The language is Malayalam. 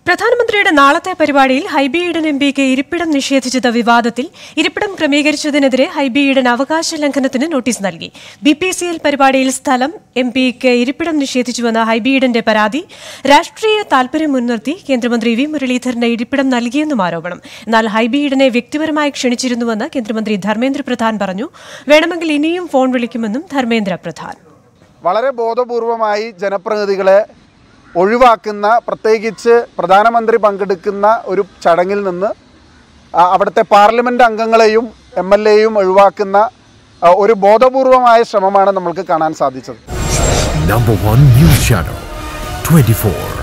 പ്രധാനമന്ത്രിയുടെ നാളത്തെ പരിപാടിയിൽ ഹൈബി ഈഡൻ എം പിക്ക് ഇരിപ്പിടം നിഷേധിച്ചത് വിവാദത്തിൽ ഇരിപ്പിടം ക്രമീകരിച്ചതിനെതിരെ ഹൈബി ഈഡൻ അവകാശ ലംഘനത്തിന് നോട്ടീസ് നൽകി ബി പി സി എൽ പരിപാടിയിൽ സ്ഥലം എം പിക്ക് ഇരിപ്പിടം നിഷേധിച്ചുവെന്ന ഹൈബി ഈഡന്റെ പരാതി രാഷ്ട്രീയ താൽപര്യം മുൻനിർത്തി കേന്ദ്രമന്ത്രി വി മുരളീധരന് ഇരിപ്പിടം നൽകിയെന്നും ആരോപണം എന്നാൽ ഹൈബി ഈഡനെ വ്യക്തിപരമായി ക്ഷണിച്ചിരുന്നുവെന്ന് കേന്ദ്രമന്ത്രി ധർമ്മേന്ദ്ര പ്രധാൻ പറഞ്ഞു വേണമെങ്കിൽ ഇനിയും ഫോൺ വിളിക്കുമെന്നും ധർമ്മേന്ദ്ര പ്രധാൻ വളരെ ബോധപൂർവമായി ജനപ്രതിനിധികളെ ഒഴിവാക്കുന്ന പ്രത്യേകിച്ച് പ്രധാനമന്ത്രി പങ്കെടുക്കുന്ന ഒരു ചടങ്ങിൽ നിന്ന് ആ, അവിടുത്തെ പാർലമെൻറ്റ് അംഗങ്ങളെയും എം എൽ എയും ഒഴിവാക്കുന്ന ആ, ഒരു ബോധപൂർവമായ ശ്രമമാണ് നമ്മൾക്ക് കാണാൻ സാധിച്ചത് Number one news channel 24.